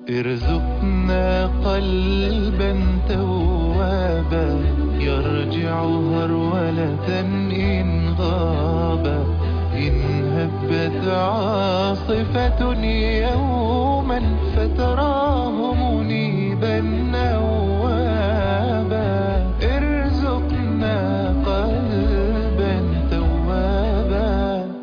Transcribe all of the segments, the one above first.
ارزقنا قلبا توابا يرجع هرولة إن غابا إن هبت عاصفة يوما فتراه منيبا نوابا ارزقنا قلبا توابا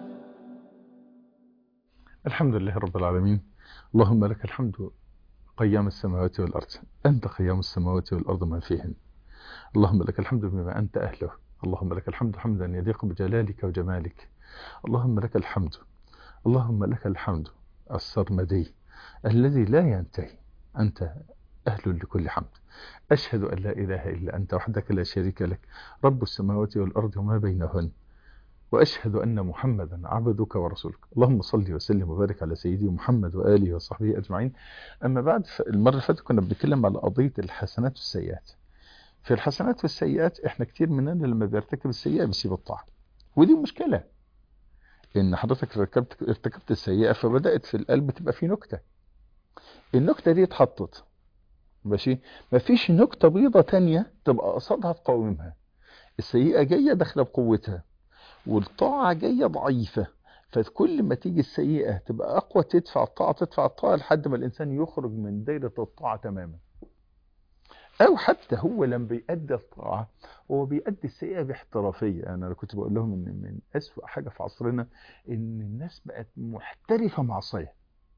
الحمد لله رب العالمين اللهم لك الحمد قيام السماوات والأرض أنت قيام السماوات والأرض ما فيهن اللهم لك الحمد بما أنت أهله اللهم لك الحمد حمدا يليق بجلالك وجمالك اللهم لك الحمد اللهم لك الحمد السرمدي الذي لا ينتهي أنت أهل لكل حمد أشهد أن لا إله إلا أنت وحدك لا شريك لك رب السماوات والأرض وما بينهن وأشهد أن محمدا عبدك ورسولك اللهم صل وسلم وبارك على سيدي محمد وآله وصحبه أجمعين أما بعد المرة اللي فاتت كنا بنتكلم على قضية الحسنات والسيئات في الحسنات والسيئات احنا كتير مننا لما بيرتكب السيئة بيسيب الطاعة ودي مشكلة ان حضرتك ارتكبت ارتكبت السيئة فبدأت في القلب تبقى في نكتة النكتة دي اتحطت ماشي مفيش نكتة بيضة تانية تبقى قصادها تقاومها السيئة جاية داخلة بقوتها والطاعة جاية ضعيفة فكل ما تيجي السيئة تبقى أقوى تدفع الطاعة تدفع الطاعة لحد ما الإنسان يخرج من دايرة الطاعة تماما أو حتى هو لما بيأدي الطاعة هو بيأدي السيئة باحترافية أنا كنت بقول لهم إن من أسوأ حاجة في عصرنا إن الناس بقت محترفة معصية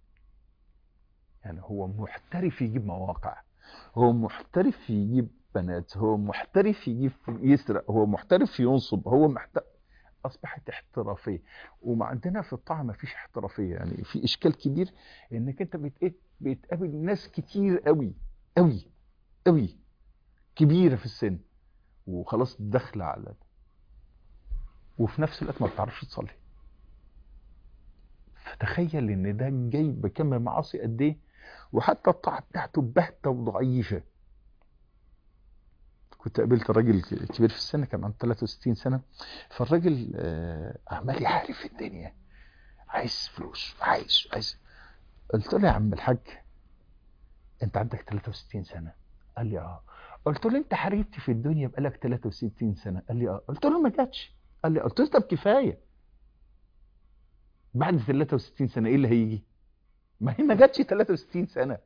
يعني هو محترف يجيب مواقع هو محترف يجيب بنات هو محترف يجيب يسرق هو محترف ينصب هو محترف اصبحت احترافيه وما عندنا في الطاعه ما فيش احترافيه يعني في اشكال كبير انك انت بت- بتقابل ناس كتير قوي قوي قوي كبيره في السن وخلاص داخله على ده. وفي نفس الوقت ما بتعرفش تصلي فتخيل ان ده جاي بكم معاصي قد ايه وحتى الطاعه بتاعته باهته وضعيفه كنت قابلت راجل كبير في السن كان عنده 63 سنة فالراجل آه، عمال يحارب في الدنيا عايز فلوس عايز عايز قلت له يا عم الحاج انت عندك 63 سنة قال لي اه قلت له انت حاربت في الدنيا بقالك 63 سنة قال لي اه قلت له ما جاتش قال لي قلت له طب كفاية بعد 63 سنة ايه اللي هيجي ما هي ما جاتش 63 سنة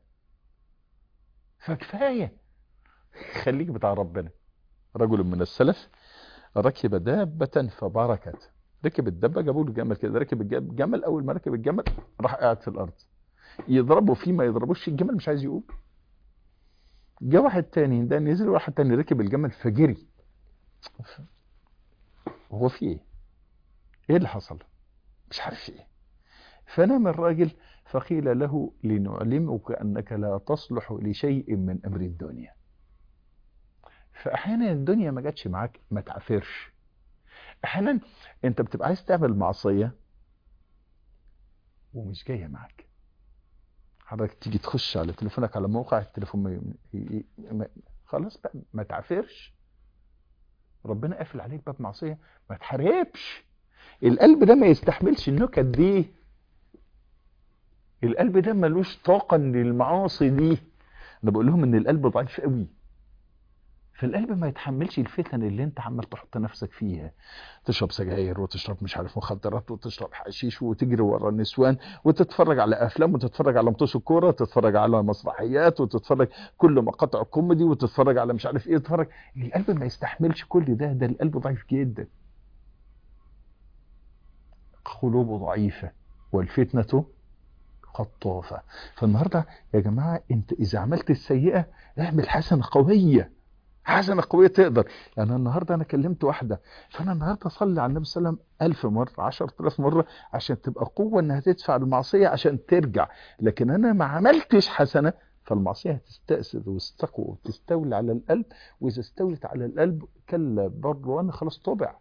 فكفاية خليك بتاع ربنا رجل من السلف ركب دابة فبركت ركب الدابة جابوا له جمل كده ركب الج- الجمل أول ما ركب الجمل راح قاعد في الأرض يضربه فيه ما يضربوش الجمل مش عايز يقوم جه واحد تاني ده نزل واحد تاني ركب الجمل فجري هو في ايه؟ ايه اللي حصل؟ مش عارف ايه فنام الراجل فقيل له لنعلمك أنك لا تصلح لشيء من أمر الدنيا فاحيانا الدنيا ما جاتش معاك ما تعافرش احيانا انت بتبقى عايز تعمل معصيه ومش جايه معاك حضرتك تيجي تخش على تليفونك على موقع التليفون ما ي- ي- ما- خلاص بقى ما تعافرش ربنا قافل عليك باب معصيه ما تحاربش القلب ده ما يستحملش النكت دي القلب ده ملوش طاقه للمعاصي دي انا بقول لهم ان القلب ضعيف قوي فالقلب ما يتحملش الفتن اللي انت عمال تحط نفسك فيها تشرب سجاير وتشرب مش عارف مخدرات وتشرب حشيش وتجري ورا النسوان وتتفرج على افلام وتتفرج على ماتش الكوره وتتفرج على مسرحيات وتتفرج كل مقاطع كوميدي وتتفرج على مش عارف ايه تتفرج القلب ما يستحملش كل ده ده القلب ضعيف جدا قلوب ضعيفه والفتنه خطافه فالنهارده يا جماعه انت اذا عملت السيئه اعمل حسنه قويه حسنة قوية تقدر يعني النهاردة أنا كلمت واحدة فأنا النهاردة أصلي على النبي صلى الله عليه وسلم ألف مرة عشرة آلاف مرة عشان تبقى قوة إنها تدفع المعصية عشان ترجع لكن أنا ما عملتش حسنة فالمعصية هتستأسد وتستقوى وتستولي على القلب وإذا استولت على القلب كلا برضه وأنا خلاص طبع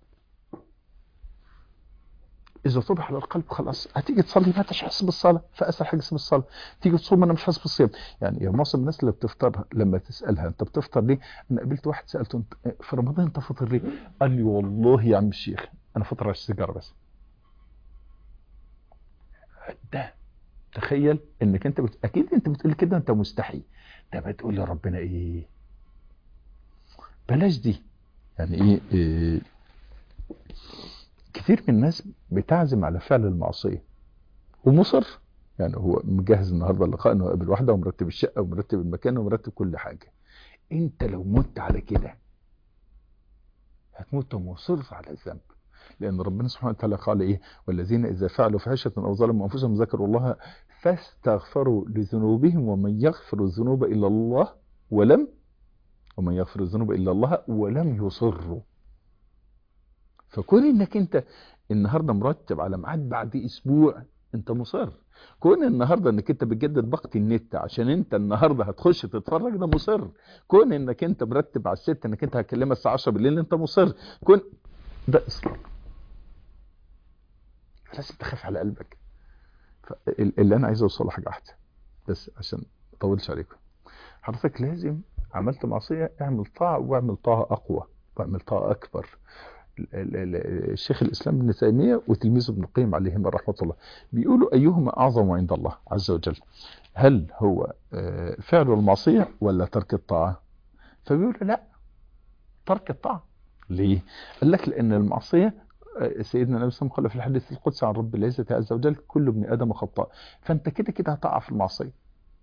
اذا طبع على القلب خلاص هتيجي تصلي ما انتش حاسس بالصلاه فاسهل حاجه اسمها الصلاه تيجي تصوم انا مش حاسس بالصيام يعني يا معظم الناس اللي بتفطر لما تسالها انت بتفطر ليه انا قابلت واحد سالته انت في رمضان انت فاطر ليه قال لي والله يا عم الشيخ انا فاطر على السيجاره بس ده تخيل انك انت بت... اكيد انت بتقول كده انت مستحي ده بتقول لربنا ايه بلاش دي يعني ايه, إيه كتير من الناس بتعزم على فعل المعصيه ومصر يعني هو مجهز النهارده اللقاء انه يقابل واحده ومرتب الشقه ومرتب المكان ومرتب كل حاجه انت لو مت على كده هتموت مصر على الذنب لان ربنا سبحانه وتعالى قال ايه والذين اذا فعلوا فحشه او ظلموا انفسهم ذكروا الله فاستغفروا لذنوبهم ومن يغفر الذنوب الا الله ولم ومن يغفر الذنوب الا الله ولم يصروا فكون انك انت النهارده مرتب على ميعاد بعد اسبوع انت مصر كون النهارده انك انت بتجدد باقه النت عشان انت النهارده هتخش تتفرج ده مصر كون انك انت مرتب على الست انك انت هتكلمها الساعه 10 بالليل انت مصر كون ده اصرار لازم تخاف على قلبك اللي انا عايز اوصل لحاجه واحده بس عشان ما اطولش عليكم حضرتك لازم عملت معصيه اعمل طاعه واعمل طاعه اقوى واعمل طاعه اكبر الشيخ الاسلام ابن تيميه وتلميذه ابن القيم عليهما رحمه الله بيقولوا ايهما اعظم عند الله عز وجل هل هو فعل المعصيه ولا ترك الطاعه فبيقولوا لا ترك الطاعه ليه قال لك لان المعصيه سيدنا النبي صلى الله عليه وسلم قال في الحديث القدسي عن رب العزه عز وجل كل ابن ادم خطاء فانت كده كده هتقع في المعصيه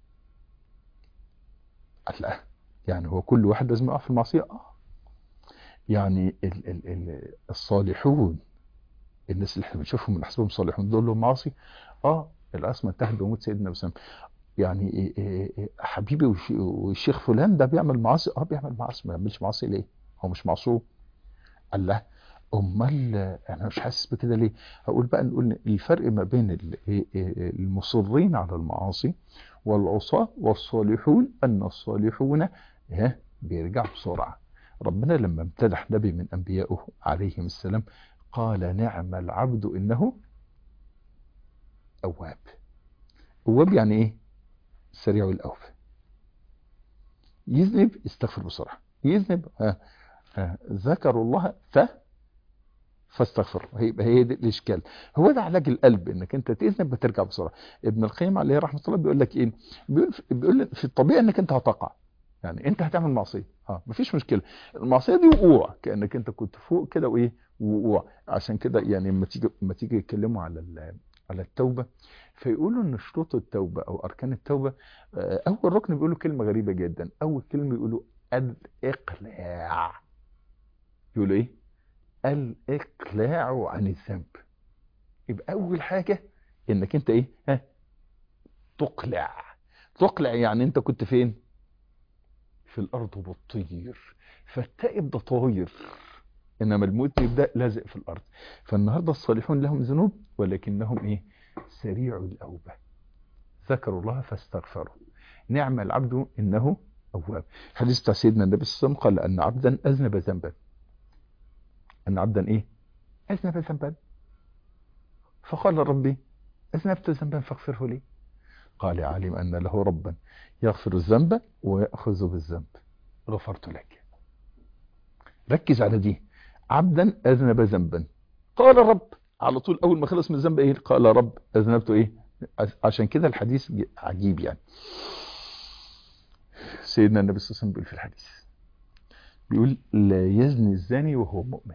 قال لا يعني هو كل واحد لازم يقع في المعصيه اه يعني ال ال ال الصالحون الناس اللي احنا بنشوفهم من حسبهم صالحون دول لهم معاصي اه الاسمى انتهت بموت سيدنا النبي صلى الله عليه وسلم يعني إيه إيه حبيبي والشيخ فلان ده بيعمل معاصي اه بيعمل معاصي ما بيعملش معاصي ليه هو مش معصوم قال لا امال انا مش حاسس بكده ليه هقول بقى نقول الفرق ما بين المصرين على المعاصي والعصاة والصالحون ان الصالحون بيرجعوا بسرعه ربنا لما امتدح نبي من انبيائه عليهم السلام قال نعم العبد انه اواب اواب يعني ايه سريع الاوب يذنب استغفر بسرعه يذنب ها ها ذكروا الله ف فاستغفر هيبقى هي دي الاشكال هو ده علاج القلب انك انت تذنب بترجع بسرعه ابن القيم عليه رحمه الله بيقول لك ايه بيقول بيقول في الطبيعي انك انت هتقع يعني انت هتعمل معصيه اه مفيش مشكله المعصيه دي وقوع كانك انت كنت فوق كده وايه وقوع عشان كده يعني لما تيجي لما تيجي يتكلموا على على التوبه فيقولوا ان شروط التوبه او اركان التوبه اول ركن بيقولوا كلمه غريبه جدا اول كلمه يقولوا الاقلاع يقولوا ايه الاقلاع عن الذنب يبقى اول حاجه انك انت ايه ها تقلع تقلع يعني انت كنت فين في الارض بتطير فالتائب ده طاير انما المذنب ده لازق في الارض فالنهارده الصالحون لهم ذنوب ولكنهم ايه سريع الاوبه ذكروا الله فاستغفروا نعم العبد انه اواب حديث بتاع سيدنا النبي صلى الله عليه وسلم قال ان عبدا اذنب ذنبا ان عبدا ايه اذنب ذنبا فقال ربي اذنبت ذنبا فاغفره لي قال علم ان له ربا يغفر الذنب ويأخذ بالذنب غفرت لك ركز على دي عبدا أذنب ذنبا قال رب على طول أول ما خلص من الذنب إيه قال رب أذنبت إيه عشان كده الحديث عجيب يعني سيدنا النبي صلى الله عليه وسلم بيقول في الحديث بيقول لا يزني الزاني وهو مؤمن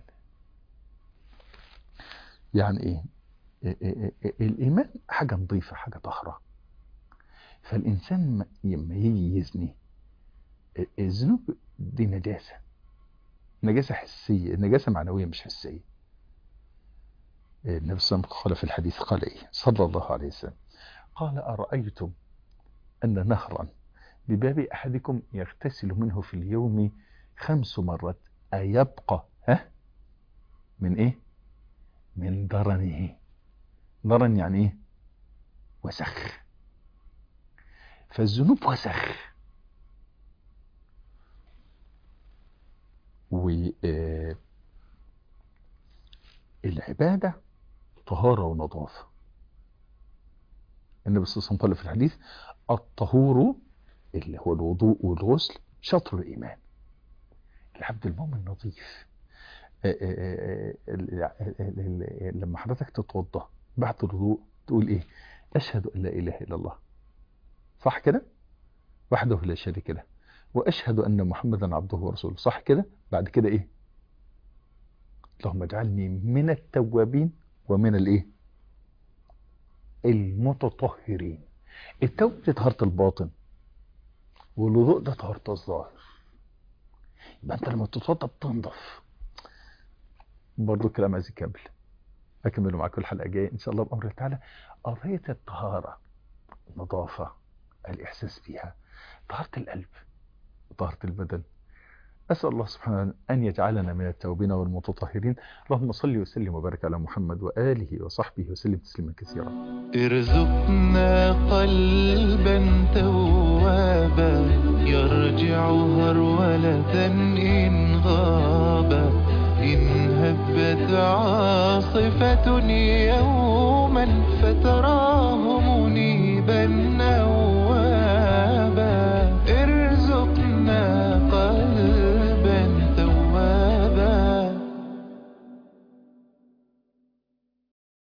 يعني إيه, إيه, إيه, إيه الإيمان حاجة نظيفة حاجة طهرة فالإنسان لما يجي يزني الذنوب دي نجاسة نجاسة حسية نجاسة معنوية مش حسية النبي صلى الله عليه وسلم قال في الحديث قال إيه صلى الله عليه وسلم قال أرأيتم أن نهرا بباب أحدكم يغتسل منه في اليوم خمس مرات أيبقى ها من إيه من درنه درن يعني إيه وسخ فالذنوب وسخ والعبادة طهارة ونظافة النبي صلى الله عليه وسلم قال في الحديث الطهور اللي هو الوضوء والغسل شطر الإيمان العبد المؤمن نظيف لما حضرتك تتوضا بعد الوضوء تقول ايه أشهد أن لا إله إلا الله صح كده وحده لا شريك له وأشهد أن محمدا عبده ورسوله صح كده بعد كده إيه اللهم اجعلني من التوابين ومن الإيه المتطهرين التوبة دي طهارة الباطن والوضوء ده طهارة الظاهر يبقى انت لما تتوضا بتنضف برضه الكلام عايز يكمل اكمله معاكم الحلقه الجايه ان شاء الله بامر الله تعالى قضيه الطهاره النظافه الاحساس بيها طهاره القلب وطهاره البدن أسأل الله سبحانه أن يجعلنا من التوبين والمتطهرين اللهم صل وسلم وبارك على محمد وآله وصحبه وسلم تسليما كثيرا ارزقنا قلبا توابا يرجع هرولة إن غابا إن هبت عاصفة يوما فتراه